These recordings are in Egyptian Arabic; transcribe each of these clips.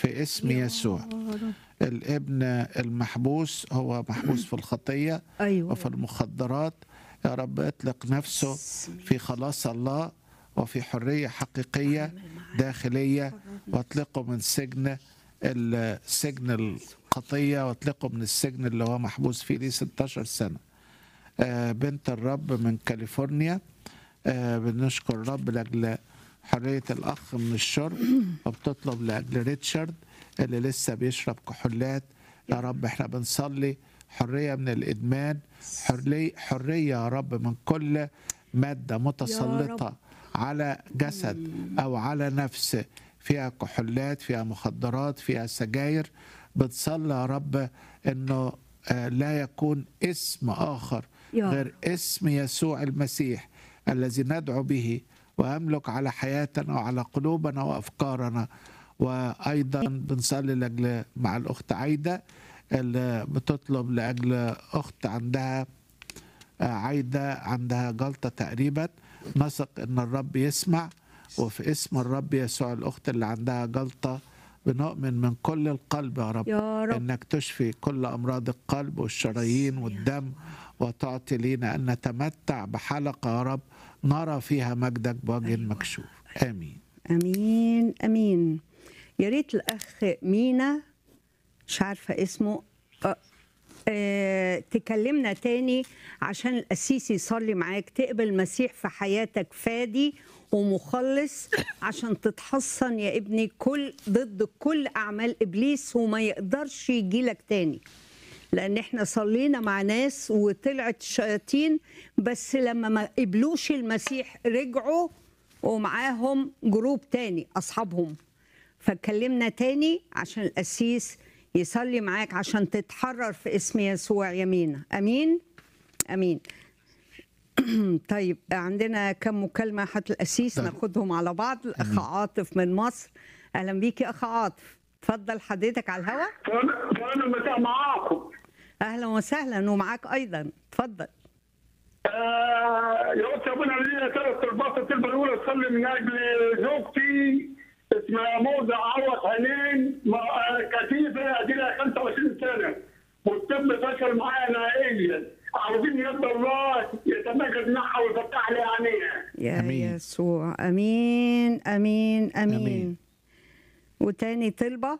في اسم يسوع الابن المحبوس هو محبوس في الخطية ايوه وفي المخدرات يا رب اطلق نفسه في خلاص الله وفي حرية حقيقية داخلية واطلقه من سجن ال- سجن الخطية واطلقه من السجن اللي هو محبوس فيه ليه 16 سنة آه، بنت الرب من كاليفورنيا آه، بنشكر الرب لأجل حرية الأخ من الشرب وبتطلب لأجل ريتشارد اللي لسه بيشرب كحولات يا رب احنا بنصلي حرية من الإدمان حرية, حرية يا رب من كل مادة متسلطة على جسد أو على نفس فيها كحولات فيها مخدرات فيها سجاير بتصلي يا رب انه آه، لا يكون اسم اخر يا غير اسم يسوع المسيح الذي ندعو به ويملك على حياتنا وعلى قلوبنا وافكارنا وايضا بنصلي لاجل مع الاخت عايده اللي بتطلب لاجل اخت عندها آه، عايده عندها جلطه تقريبا نثق ان الرب يسمع وفي اسم الرب يسوع الاخت اللي عندها جلطه بنؤمن من كل القلب يا رب يا رب انك تشفي كل امراض القلب والشرايين والدم وتعطي لينا ان نتمتع بحلقه يا رب نرى فيها مجدك بوجه مكشوف امين امين امين يا ريت الاخ مينا مش عارفه اسمه أه أه تكلمنا تاني عشان القسيس يصلي معاك تقبل المسيح في حياتك فادي ومخلص عشان تتحصن يا ابني كل ضد كل اعمال ابليس وما يقدرش يجيلك تاني لان احنا صلينا مع ناس وطلعت شياطين بس لما ما قبلوش المسيح رجعوا ومعاهم جروب تاني اصحابهم فكلمنا تاني عشان القسيس يصلي معاك عشان تتحرر في اسم يسوع يمينا امين امين طيب عندنا كم مكالمه حتى القسيس طيب. ناخدهم على بعض الاخ عاطف من مصر اهلا بيك يا اخ عاطف اتفضل حضرتك على الهواء فانا فانا مساء معاكم اهلا وسهلا ومعاك ايضا اتفضل آه يا اختي ابونا لي ثلاث طلبات الطلبه الاولى تصلي من اجل زوجتي اسمها موزة عوض حنين ما- آه، كثيفه ادي لها 25 سنه والطب فشل معايا نهائيا عاوزين يد الله يتمجد معها ويفتح لي عينيها يا أمين. يسوع امين امين امين, أمين. وتاني طلبه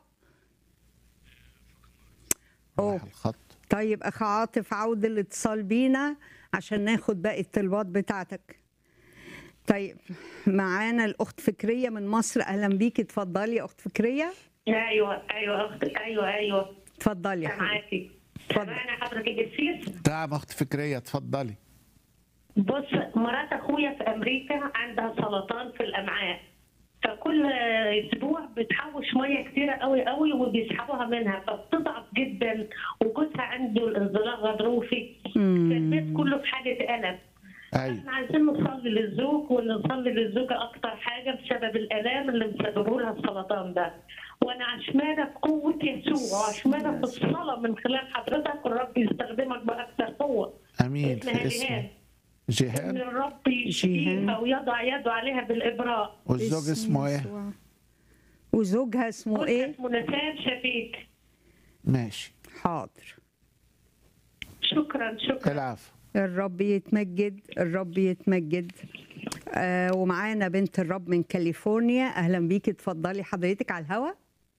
أوه. راح الخط طيب اخ عاطف عود الاتصال بينا عشان ناخد باقي الطلبات بتاعتك طيب معانا الاخت فكريه من مصر اهلا بيكي اتفضلي يا اخت فكريه ايوه ايوه اختي ايوه ايوه اتفضلي يا حبيبتي معاكي اتفضل. سامعنا حضرتك الجسيس نعم اخت فكريه اتفضلي بص مرات اخويا في امريكا عندها سرطان في الامعاء فكل اسبوع بتحوش ميه كتيره قوي قوي وبيسحبوها منها فبتضعف جدا وجوزها عنده الانزلاق غضروفي فالبيت كله في حاله الم ايوه احنا عايزين نصلي للزوج ونصلي للزوجة أكتر حاجة بسبب الآلام اللي مسببه لها السرطان ده وأنا عشمانة بقوة يسوع وعشمانة في الصلاة من خلال حضرتك والرب يستخدمك بأكثر قوة امين اسمها في اسم جهاد إن جهاد الرب يشفيها ويضع يده عليها بالإبراء والزوج باسم اسمه ايه يسوع. وزوجها اسمه جوزها ايه اسمه نسان شفيك ماشي حاضر شكرا شكرا العفو الرب يتمجد الرب يتمجد آه ومعانا بنت الرب من كاليفورنيا اهلا بيكي اتفضلي حضرتك على الهوا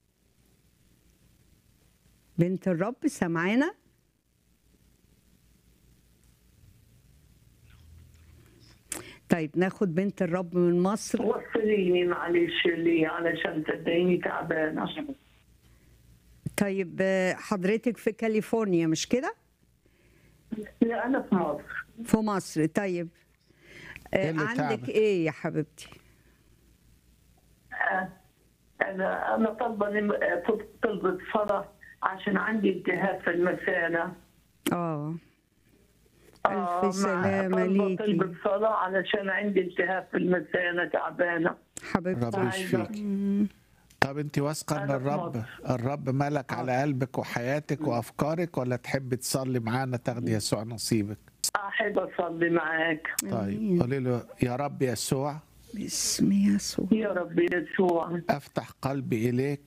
بنت الرب سامعانا طيب ناخد بنت الرب من مصر وصليني معلش لي علشان تديني تعبانة طيب آه، حضرتك في كاليفورنيا مش كده لا أنا في مصر في مصر طيب آه، إيه اللي عندك تعبك؟ ايه يا حبيبتي آه، أنا أنا طالبة نم- آه، طلبة صلاة عشان عندي التهاب في المثانة اه آه، ألف مع- سلامة طالبة ليكي طلبة صلاة علشان عندي التهاب في المثانة تعبانة رب حبيبتي يشفيك طب انت واثقه ان أنا في الرب مصر. الرب ملك على قلبك وحياتك وافكارك ولا تحبي تصلي معانا تاخدي يسوع نصيبك أحب أصلي معاك طيب قولي له يا رب يسوع باسم يسوع يا رب يسوع افتح قلبي اليك